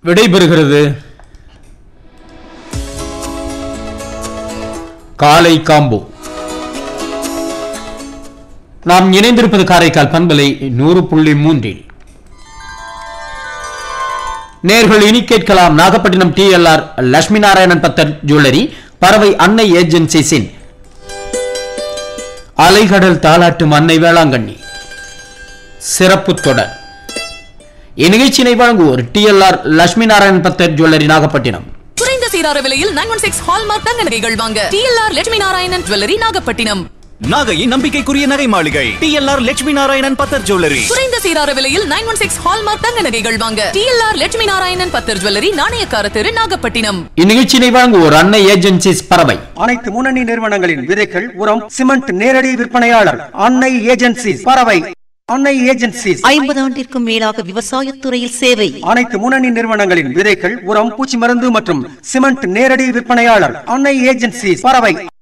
விடைபெறுகிறது காலை காம்போ நாம் இணைந்திருப்பது காரைக்கால் பண்பலை நூறு புள்ளி மூன்றில் நேர்கள் இனி கேட்கலாம் நாகப்பட்டினம் டிஎல்ஆர் லட்சுமி நாராயணன் பத்தர் ஜுவல்லரி பறவை அன்னை ஏஜென்சிஸின் அலைகடல் தாலாட்டும் அன்னை வேளாங்கண்ணி சிறப்பு தொடர் இந்நிகழ்ச்சியினை வழங்குவோர் டிஎல்ஆர் லட்சுமி நாராயணன் பத்தர் ஜுவல்லரி நாகப்பட்டினம் குறைந்த சீரார விலையில் நைன் ஒன் சிக்ஸ் ஹால்மார்க் தங்க நகைகள் வாங்க டிஎல்ஆர் லட்சுமி நாராயணன் ஜுவல்லரி நாகப்பட்டினம் நாகையின் நம்பிக்கைக்குரிய நகை மாளிகை டிஎல்ஆர் லட்சுமி நாராயணன் பத்தர் ஜுவல்லரி குறைந்த சீரார விலையில் நைன் ஒன் சிக்ஸ் ஹால்மார்க் தங்க நகைகள் வாங்க டிஎல்ஆர் லட்சுமி நாராயணன் பத்தர் ஜுவல்லரி நாணயக்கார தெரு நாகப்பட்டினம் இந்நிகழ்ச்சியினை வழங்குவோர் அன்னை ஏஜென்சிஸ் பறவை அனைத்து முன்னணி நிறுவனங்களின் விதைகள் உரம் சிமெண்ட் நேரடி விற்பனையாளர் அன்னை ஏஜென்சிஸ் பறவை அன்னை ஏஜென்சிஸ் ஐம்பது ஆண்டிற்கும் மேலாக விவசாயத் துறையில் சேவை அனைத்து முன்னணி நிறுவனங்களின் விதைகள் உரம் பூச்சி மருந்து மற்றும் சிமெண்ட் நேரடி விற்பனையாளர் அன்னை ஏஜென்சிஸ் பறவை